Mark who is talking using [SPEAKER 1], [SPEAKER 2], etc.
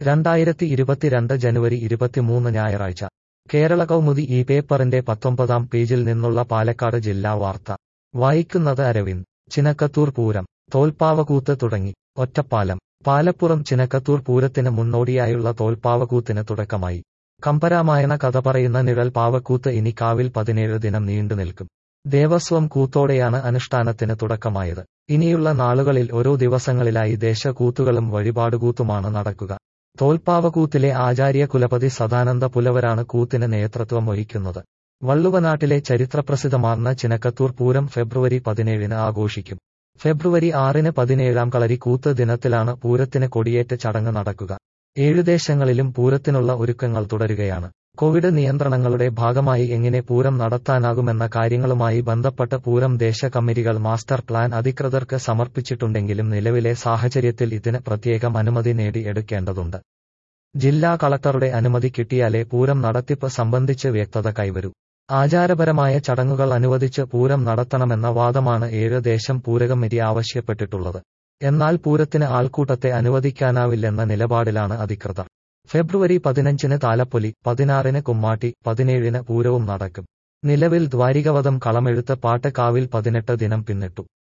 [SPEAKER 1] രണ്ടായിരത്തി ഇരുപത്തിരണ്ട് ജനുവരി ഇരുപത്തിമൂന്ന് ഞായറാഴ്ച കേരള കൗമുദി ഈ പേപ്പറിന്റെ പത്തൊമ്പതാം പേജിൽ നിന്നുള്ള പാലക്കാട് ജില്ലാ വാർത്ത വായിക്കുന്നത് അരവിന്ദ് ചിനക്കത്തൂർ പൂരം തോൽപ്പാവകൂത്ത് തുടങ്ങി ഒറ്റപ്പാലം പാലപ്പുറം ചിനക്കത്തൂർ പൂരത്തിന് മുന്നോടിയായുള്ള തോൽപ്പാവകൂത്തിന് തുടക്കമായി കമ്പരാമായണ കഥ പറയുന്ന നിഴൽ പാവക്കൂത്ത് ഇനി കാവിൽ പതിനേഴ് ദിനം നീണ്ടു നിൽക്കും ദേവസ്വം കൂത്തോടെയാണ് അനുഷ്ഠാനത്തിന് തുടക്കമായത് ഇനിയുള്ള നാളുകളിൽ ഓരോ ദിവസങ്ങളിലായി ദേശകൂത്തുകളും വഴിപാടുകൂത്തുമാണ് നടക്കുക തോൽപ്പാവകൂത്തിലെ ആചാര്യ കുലപതി സദാനന്ദ പുലവരാണ് കൂത്തിന് നേതൃത്വം വഹിക്കുന്നത് വള്ളുവനാട്ടിലെ ചരിത്രപ്രസിദ്ധമാർന്ന ചിനക്കത്തൂർ പൂരം ഫെബ്രുവരി പതിനേഴിന് ആഘോഷിക്കും ഫെബ്രുവരി ആറിന് പതിനേഴാം കളരി കൂത്ത് ദിനത്തിലാണ് പൂരത്തിന് കൊടിയേറ്റ് ചടങ്ങ് നടക്കുക ഏഴു ദേശങ്ങളിലും പൂരത്തിനുള്ള ഒരുക്കങ്ങൾ തുടരുകയാണ് കോവിഡ് നിയന്ത്രണങ്ങളുടെ ഭാഗമായി എങ്ങനെ പൂരം നടത്താനാകുമെന്ന കാര്യങ്ങളുമായി ബന്ധപ്പെട്ട് പൂരം ദേശ കമ്മിറ്റികൾ മാസ്റ്റർ പ്ലാൻ അധികൃതർക്ക് സമർപ്പിച്ചിട്ടുണ്ടെങ്കിലും നിലവിലെ സാഹചര്യത്തിൽ ഇതിന് പ്രത്യേകം അനുമതി നേടി എടുക്കേണ്ടതുണ്ട് ജില്ലാ കളക്ടറുടെ അനുമതി കിട്ടിയാലേ പൂരം നടത്തിപ്പ് സംബന്ധിച്ച് വ്യക്തത കൈവരൂ ആചാരപരമായ ചടങ്ങുകൾ അനുവദിച്ച് പൂരം നടത്തണമെന്ന വാദമാണ് ഏഴ് ദേശം പൂരകമ്മിറ്റി ആവശ്യപ്പെട്ടിട്ടുള്ളത് എന്നാൽ പൂരത്തിന് ആൾക്കൂട്ടത്തെ അനുവദിക്കാനാവില്ലെന്ന നിലപാടിലാണ് അധികൃതർ ഫെബ്രുവരി പതിനഞ്ചിന് താലപ്പൊലി പതിനാറിന് കുമ്മാട്ടി പതിനേഴിന് പൂരവും നടക്കും നിലവിൽ ദ്വാരികവധം കളമെഴുത്ത് പാട്ട് കാവിൽ പതിനെട്ട് ദിനം പിന്നിട്ടു